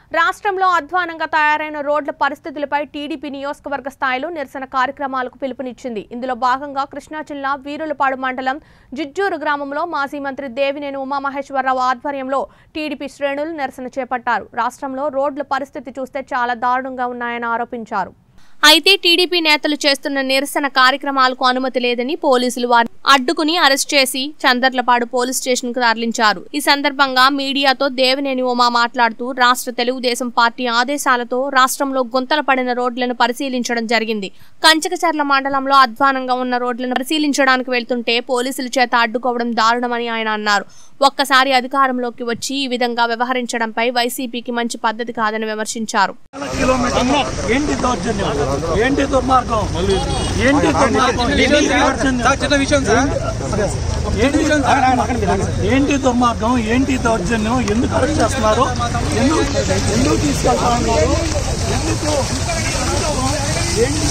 రాష్ట్రంలో అధ్వానంగా తయారైన రోడ్ల పరిస్థితులపై టీడీపీ నియోజకవర్గ స్థాయిలో నిరసన కార్యక్రమాలకు పిలుపునిచ్చింది ఇందులో భాగంగా కృష్ణా జిల్లా వీరులపాడు మండలం జిజ్జూరు గ్రామంలో మాజీ మంత్రి దేవినేని ఉమామహేశ్వరరావు ఆధ్వర్యంలో టీడీపీ శ్రేణులు నిరసన చేపట్టారు రాష్ట్రంలో రోడ్ల పరిస్థితి చూస్తే చాలా దారుణంగా ఉన్నాయని ఆరోపించారు అయితే టీడీపీ నేతలు చేస్తున్న నిరసన కార్యక్రమాలకు అనుమతి లేదని పోలీసులు వారిని అడ్డుకుని అరెస్ట్ చేసి చందర్లపాడు పోలీస్ స్టేషన్ కు తరలించారు ఈ సందర్భంగా మీడియాతో దేవినేని ఉమా మాట్లాడుతూ రాష్ట్ర తెలుగుదేశం పార్టీ ఆదేశాలతో రాష్ట్రంలో గుంతలు పడిన రోడ్లను పరిశీలించడం జరిగింది కంచకచర్ల మండలంలో అధ్వానంగా ఉన్న రోడ్లను పరిశీలించడానికి వెళ్తుంటే పోలీసుల చేత అడ్డుకోవడం దారుణమని ఆయన అన్నారు ఒక్కసారి అధికారంలోకి వచ్చి ఈ విధంగా వ్యవహరించడంపై వైసీపీకి మంచి పద్ధతి కాదని విమర్శించారు కిలోమీటర్లు ఏంటి దౌర్జన్యం ఏంటి దుర్మార్గం ఏంటి దుర్మార్గం ఏంటి దౌర్జన్యం ఏంటి ఏంటి దుర్మార్గం ఏంటి దౌర్జన్యం ఎందుకు అరెస్ట్ చేస్తున్నారు ఎందుకు ఎందుకు తీసుకెళ్తా ఉన్నారు ఎందుకు ఏంటి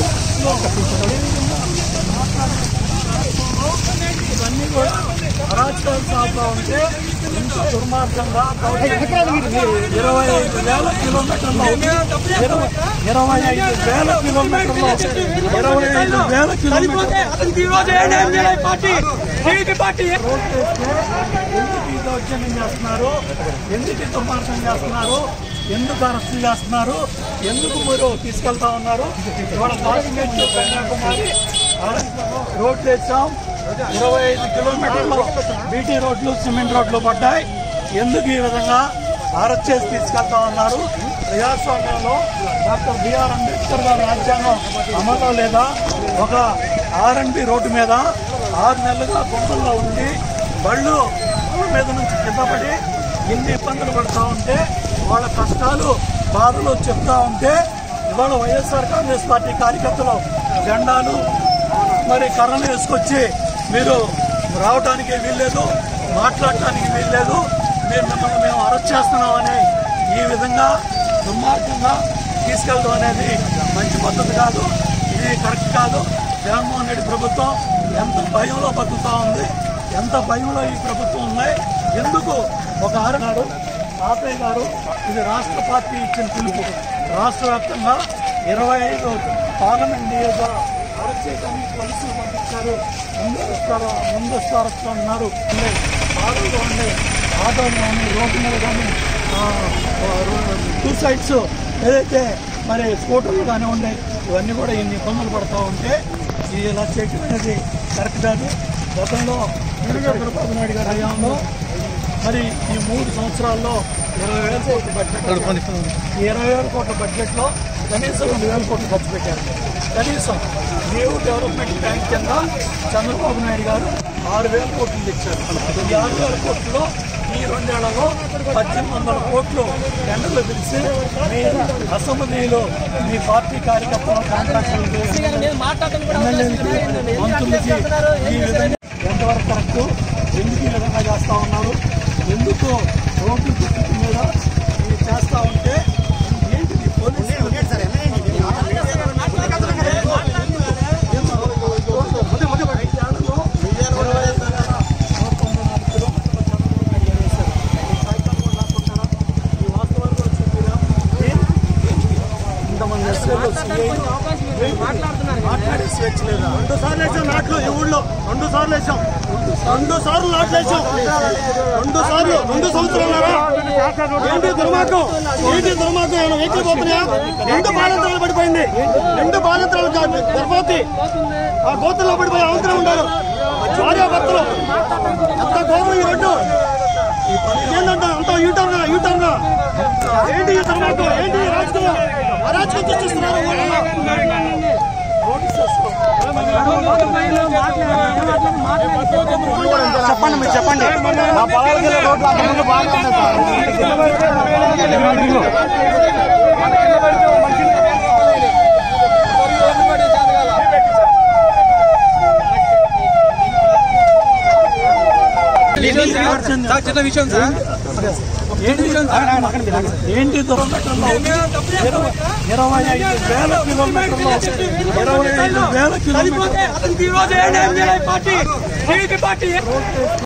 ఇవన్నీ కూడా అరాచకాలు సాగుతూ ఉంటే ఇంత దుర్మార్గంగా ఇరవై ఐదు వేల కిలోమీటర్లు ఇరవై ఇరవై ఐదు వేల కిలోమీటర్లు ఇరవై ఐదు వేల కిలోమీటర్లు రోడ్డు వేస్తే ఎందుకు ఈ దౌర్జన్యం చేస్తున్నారు ఎందుకు ఈ దుర్మార్గం చేస్తున్నారు ఎందుకు అరెస్ట్ చేస్తున్నారు ఎందుకు మీరు తీసుకెళ్తా ఉన్నారు ఇవాళ కాశ్మీర్ టు కన్యాకుమారి రోడ్లు వేసాం ఇరవై ఐదు కిలోమీటర్లు బీటీ రోడ్లు సిమెంట్ రోడ్లు పడ్డాయి ఎందుకు ఈ విధంగా అరెస్ట్ చేసి తీసుకెళ్తా ఉన్నారు ప్రజాస్వామ్యంలో డాక్టర్ బిఆర్ అంబేద్కర్ గారి రాజ్యాంగం అమల్లో లేదా ఒక ఆర్ఎండ్బి రోడ్డు మీద ఆరు నెలలుగా గుంటల్లో ఉండి బళ్ళు బళ్ళ మీద నుంచి కింద పడి ఎన్ని ఇబ్బందులు పడుతూ ఉంటే వాళ్ళ కష్టాలు బాధలు చెప్తా ఉంటే ఇవాళ వైఎస్ఆర్ కాంగ్రెస్ పార్టీ కార్యకర్తలు జెండాలు మరి కర్రలు వేసుకొచ్చి మీరు రావడానికి వీల్లేదు మాట్లాడటానికి వీల్లేదు మీరు మిమ్మల్ని మేము అరెస్ట్ చేస్తున్నామని ఈ విధంగా దుర్మార్గంగా తీసుకెళ్ళడం అనేది మంచి పద్ధతి కాదు ఇది కరెక్ట్ కాదు జగన్మోహన్ రెడ్డి ప్రభుత్వం ఎంత భయంలో బతుకుతా ఉంది ఎంత భయంలో ఈ ప్రభుత్వం ఉన్నాయి ఎందుకు ఒక ఆరునాడు తాతయ్య గారు ఇది రాష్ట్ర పార్టీ ఇచ్చిన పిలుపు రాష్ట్ర వ్యాప్తంగా ఇరవై ఐదు పార్లమెంట్ నియోజక అరెస్ట్ చేయడానికి పోలీసులు పంపించారు ముందు ముందస్తు అరెస్ట్లో ఉన్నారు ఆటోలో ఉండే ఆటోలు కానీ రోడ్డు మీద కానీ టూ సైడ్స్ ఏదైతే మరి స్కూటర్లు కానీ ఉండే ఇవన్నీ కూడా ఇన్ని ఇబ్బందులు పడుతూ ఉంటే ఇది ఇలా చేయటం అనేది కరెక్ట్ కాదు గతంలో చంద్రబాబు నాయుడు గారి హయాంలో మరి ఈ మూడు సంవత్సరాల్లో ఇరవై వేల కోట్ల బడ్జెట్ ఈ ఇరవై వేల కోట్ల బడ్జెట్లో కనీసం రెండు వేల కోట్లు ఖర్చు పెట్టారు కనీసం న్యూ డెవలప్మెంట్ బ్యాంక్ కింద చంద్రబాబు నాయుడు గారు ఆరు వేల కోట్లు తెచ్చారు ఈ ఆరు వేల కోట్లలో ఈ రెండేళ్లలో పద్దెనిమిది వందల కోట్లు టెండర్లు పిలిచి మీ అసెంబ్లీలో మీ పార్టీ కార్యకర్తలు కాంట్రాక్టర్లకి ఎమ్మెల్యేలకి మంత్రులకి ఈ విధంగా ఎంతవరకు కరెక్ట్ ఎందుకు ఈ విధంగా చేస్తా ఉన్నారు ఎందుకు రోడ్డు దుస్థితి మీద ఇది చేస్తా ఉంటే ఏంటిది పోలీసులు ఇంతమంది ఎస్ఐలు మాట్లాడే స్వేచ్ఛ లేదా రెండు సార్లు వేసాం నాట్లు ఈ ఊళ్ళో రెండు సార్లు వేసాం రెండు సార్లు నాట్లు వేసాం రెండు సార్లు రెండు సంవత్సరాలు ఏంటి దుర్మార్గం ఏంటి దుర్మార్గం ఏమైనా వెహికల్ పోతున్నాయా రెండు బాలంతరాలు పడిపోయింది రెండు బాలంతరాలు కాదు గర్భవతి ఆ గోతుల్లో పడిపోయి అవసరం ఉండాలి భార్య భర్తలు ఎంత ఘోరం ఈ రోడ్డు ఏంటంటే అంత యూటర్న్ యూటర్న్ ఏంటి ఈ దుర్మార్గం ఏంటి ఈ రాజకీయం అరాచకం సృష్టిస్తున్నారు ఊళ్ళో చెప్పండి మీరు చెప్పండి మా పొలాలకి వెళ్ళే రోడ్లు అంతకుముందు బాగుంటుంది సార్ చిన్న విషయం సార్ ఏంటి ఏంటి దుర్ఘటనలో ఇరవై ఇరవై ఐదు వేల కిలోమీటర్లు ఇరవై ఐదు వేల కిలోమీటర్లు అతనికి ఈ రోజు ఏ పార్టీ పార్టీ